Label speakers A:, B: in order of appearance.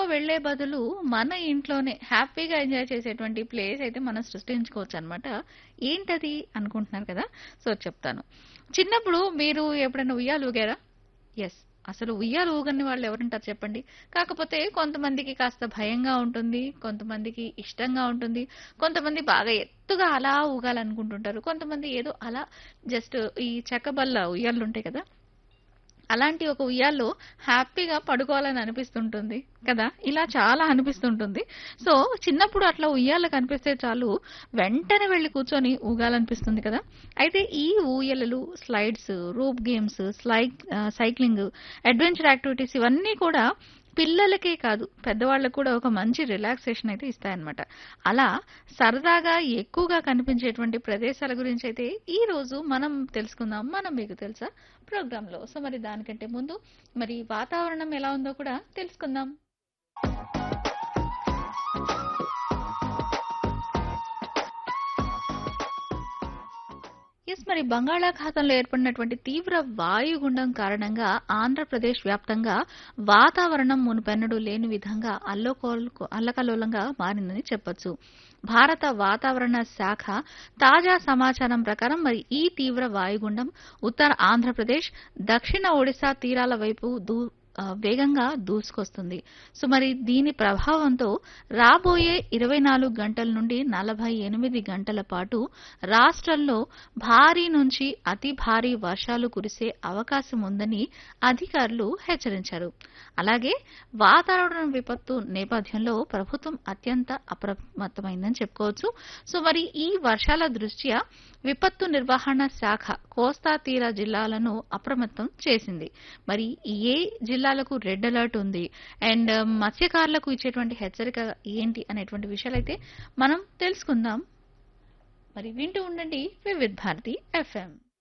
A: వెళ్ళే బదులు మన ఇంట్లోనే హ్యాపీగా ఎంజాయ్ చేసేటువంటి ప్లేస్ అయితే మనం సృష్టించుకోవచ్చు అనమాట ఏంటది అనుకుంటున్నారు కదా సో చెప్తాను చిన్నప్పుడు మీరు ఎప్పుడైనా ఉయ్యాలు ఊగారా ఎస్ అసలు ఉయ్యాలు ఊగని వాళ్ళు ఎవరుంటారు చెప్పండి కాకపోతే కొంతమందికి కాస్త భయంగా ఉంటుంది కొంతమందికి ఇష్టంగా ఉంటుంది కొంతమంది బాగా ఎత్తుగా అలా ఊగాలనుకుంటుంటారు కొంతమంది ఏదో అలా జస్ట్ ఈ చెక్కబల్ల ఉయ్యాలు ఉంటాయి కదా అలాంటి ఒక ఉయ్యాల్లో హ్యాపీగా పడుకోవాలని అనిపిస్తుంటుంది కదా ఇలా చాలా అనిపిస్తుంటుంది సో చిన్నప్పుడు అట్లా ఉయ్యాల కనిపిస్తే చాలు వెంటనే వెళ్ళి కూర్చొని ఊగాలనిపిస్తుంది కదా అయితే ఈ ఊయలలు slides rope games slide cycling adventure activities ఇవన్నీ కూడా పిల్లలకే కాదు పెద్దవాళ్ళకు కూడా ఒక మంచి రిలాక్సేషన్ అయితే ఇస్తాయన్నమాట అలా సరదాగా ఎక్కువగా కనిపించేటువంటి ప్రదేశాల గురించి అయితే ఈ రోజు మనం తెలుసుకుందాం మనం మీకు తెలుసా ప్రోగ్రామ్ లో సో మరి దానికంటే ముందు మరి వాతావరణం ఎలా ఉందో కూడా తెలుసుకుందాం ఎస్ మరి బంగాళాఖాతంలో ఏర్పడినటువంటి తీవ్ర వాయుగుండం కారణంగా ఆంధ్రప్రదేశ్ వ్యాప్తంగా వాతావరణం మునుపెన్నడూ లేని విధంగా అల్లోకోల్ అల్లకల్లోలంగా మారిందని చెప్పొచ్చు భారత వాతావరణ శాఖ తాజా సమాచారం ప్రకారం మరి ఈ తీవ్ర వాయుగుండం ఉత్తర ఆంధ్రప్రదేశ్ దక్షిణ ఒడిశా తీరాల వైపు దూ ఆ, వేగంగా దూసుకొస్తుంది సో మరి దీని ప్రభావంతో రాబోయే ఇరవై నాలుగు గంటల నుండి నలభై ఎనిమిది గంటల పాటు రాష్ట్రంలో భారీ నుంచి అతి భారీ వర్షాలు కురిసే అవకాశం ఉందని అధికారులు హెచ్చరించారు అలాగే వాతావరణ విపత్తు నేపథ్యంలో ప్రభుత్వం అత్యంత అప్రమత్తమైందని చెప్పుకోవచ్చు సో మరి ఈ వర్షాల దృష్ట్యా విపత్తు నిర్వహణ శాఖ కోస్తా తీర జిల్లాలను అప్రమత్తం చేసింది మరి ఏ జిల్లాలకు రెడ్ అలర్ట్ ఉంది అండ్ మత్స్యకారులకు ఇచ్చేటువంటి హెచ్చరిక ఏంటి అనేటువంటి విషయాలైతే మనం తెలుసుకుందాం మరి వింటూ ఉండండి వివిధ్ భారతి ఎఫ్ఎం